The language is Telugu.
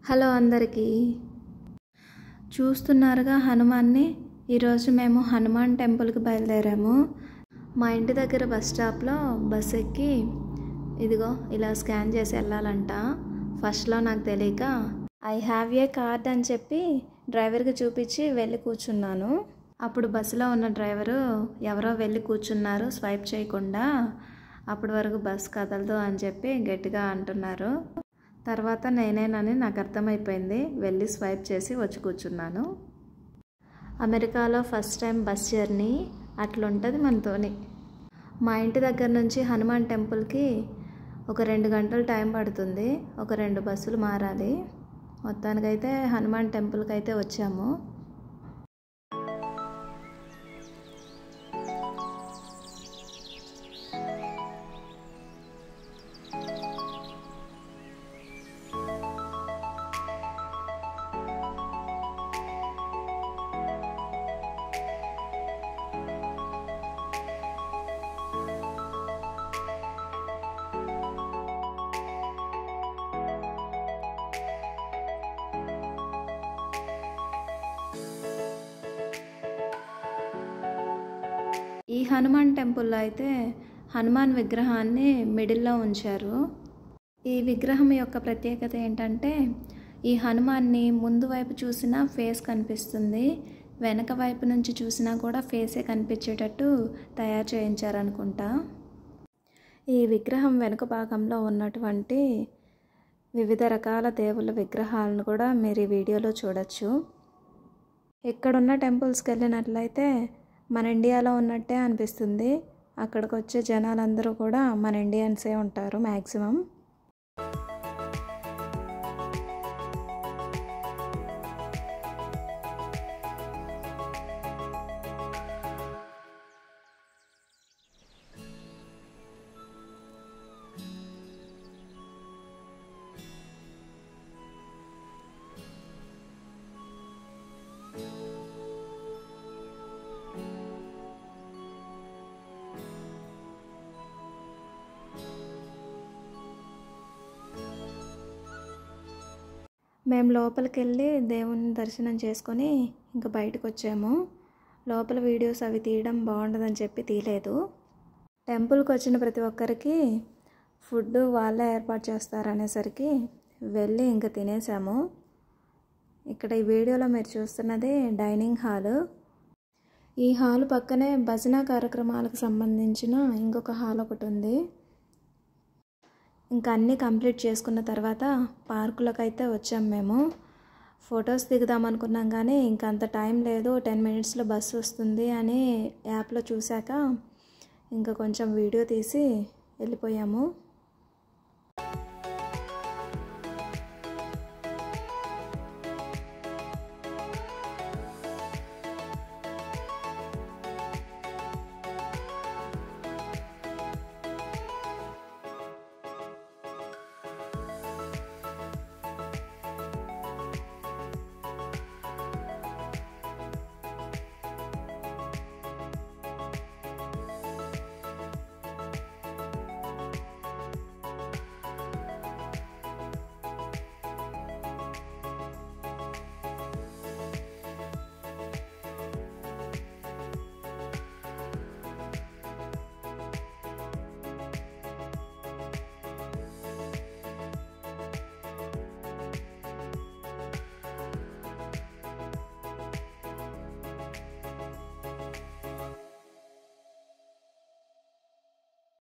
హలో అందరికీ చూస్తున్నారుగా హనుమాన్ని ఈరోజు మేము హనుమాన్ టెంపుల్కి బయలుదేరాము మా ఇంటి దగ్గర బస్ స్టాప్లో బస్ ఎక్కి ఇదిగో ఇలా స్కాన్ చేసి వెళ్ళాలంట ఫస్ట్లో నాకు తెలియక ఐ హ్యావ్ ఏ కార్డ్ అని చెప్పి డ్రైవర్కి చూపించి వెళ్ళి కూర్చున్నాను అప్పుడు బస్సులో ఉన్న డ్రైవరు ఎవరో వెళ్ళి కూర్చున్నారు స్వైప్ చేయకుండా అప్పటి వరకు బస్ కదలదు అని చెప్పి గట్టిగా అంటున్నారు తర్వాత నేనేనని నాకు అర్థమైపోయింది వెళ్ళి స్వైప్ చేసి వచ్చి కూర్చున్నాను అమెరికాలో ఫస్ట్ టైం బస్ జర్నీ అట్లుంటుంది మనతోని మా ఇంటి దగ్గర నుంచి హనుమాన్ టెంపుల్కి ఒక రెండు గంటలు టైం పడుతుంది ఒక రెండు బస్సులు మారాలి మొత్తానికైతే హనుమాన్ టెంపుల్కి అయితే వచ్చాము ఈ హనుమాన్ టెంపుల్లో అయితే హనుమాన్ విగ్రహాన్ని మిడిల్లో ఉంచారు ఈ విగ్రహం యొక్క ప్రత్యేకత ఏంటంటే ఈ హనుమాన్ని ముందు వైపు చూసినా ఫేస్ కనిపిస్తుంది వెనక వైపు నుంచి చూసినా కూడా ఫేసే కనిపించేటట్టు తయారు చేయించారనుకుంటా ఈ విగ్రహం వెనుక భాగంలో ఉన్నటువంటి వివిధ రకాల దేవుళ్ళ విగ్రహాలను కూడా మీరు ఈ వీడియోలో చూడొచ్చు ఇక్కడున్న టెంపుల్స్కి వెళ్ళినట్లయితే మన ఇండియాలో ఉన్నట్టే అనిపిస్తుంది అక్కడికి వచ్చే జనాలందరూ కూడా మన ఇండియన్సే ఉంటారు మ్యాక్సిమం మేము లోపలికి వెళ్ళి దేవుని దర్శనం చేసుకొని ఇంకా బయటకు వచ్చాము లోపల వీడియోస్ అవి తీయడం బాగుండదని చెప్పి తీయలేదు టెంపుల్కి వచ్చిన ప్రతి ఒక్కరికి ఫుడ్ వాళ్ళే ఏర్పాటు చేస్తారనేసరికి వెళ్ళి ఇంకా తినేసాము ఇక్కడ ఈ వీడియోలో మీరు చూస్తున్నది డైనింగ్ హాలు ఈ హాల్ పక్కనే భజన కార్యక్రమాలకు సంబంధించిన ఇంకొక హాల్ ఒకటి ఉంది ఇంకా అన్నీ కంప్లీట్ చేసుకున్న తర్వాత పార్కులకు అయితే వచ్చాం మేము ఫొటోస్ దిగుదాం అనుకున్నాం కానీ ఇంకా అంత టైం లేదు టెన్ మినిట్స్లో బస్సు వస్తుంది అని యాప్లో చూశాక ఇంకా కొంచెం వీడియో తీసి వెళ్ళిపోయాము